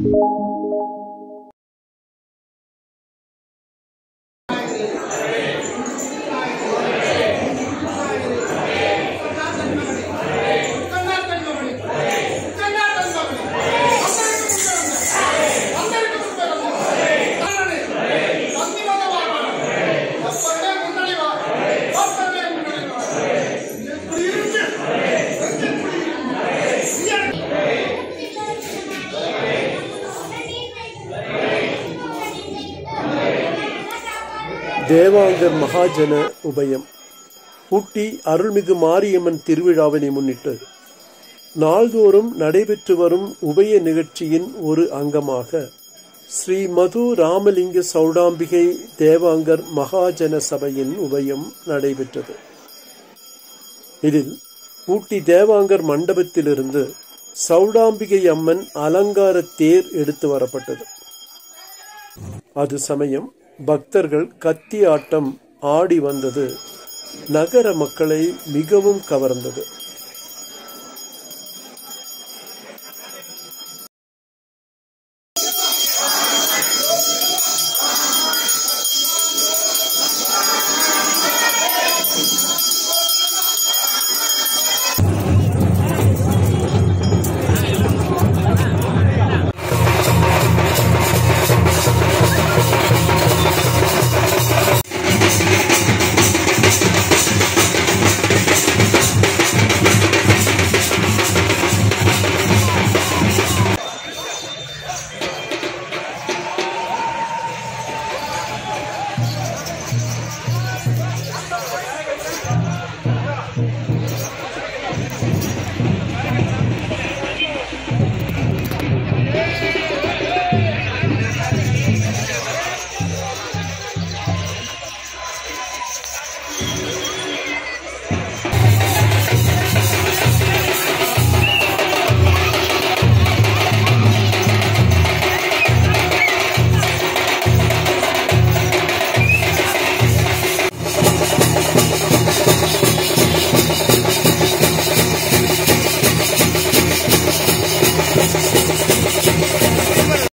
தேவாங்கர் மகாஜன உபயம் ஊட்டி அருள்மிகு மாரியம்மன் திருவிழாவினை முன்னிட்டு நாள்தோறும் நடைபெற்று வரும் உபய நிகழ்ச்சியின் ஒரு அங்கமாக ஸ்ரீ மது ராமலிங்க சௌடாம்பிகை தேவாங்கர் மகாஜன சபையின் உபயம் நடைபெற்றது இதில் ஊட்டி தேவாங்கர் மண்டபத்திலிருந்து சௌடாம்பிகை அம்மன் அலங்கார தேர் எடுத்து வரப்பட்டது அது சமயம் பக்தர்கள் கத்தி ஆட்டம் ஆடி வந்தது நகர மக்களை மிகவும் கவர்ந்தது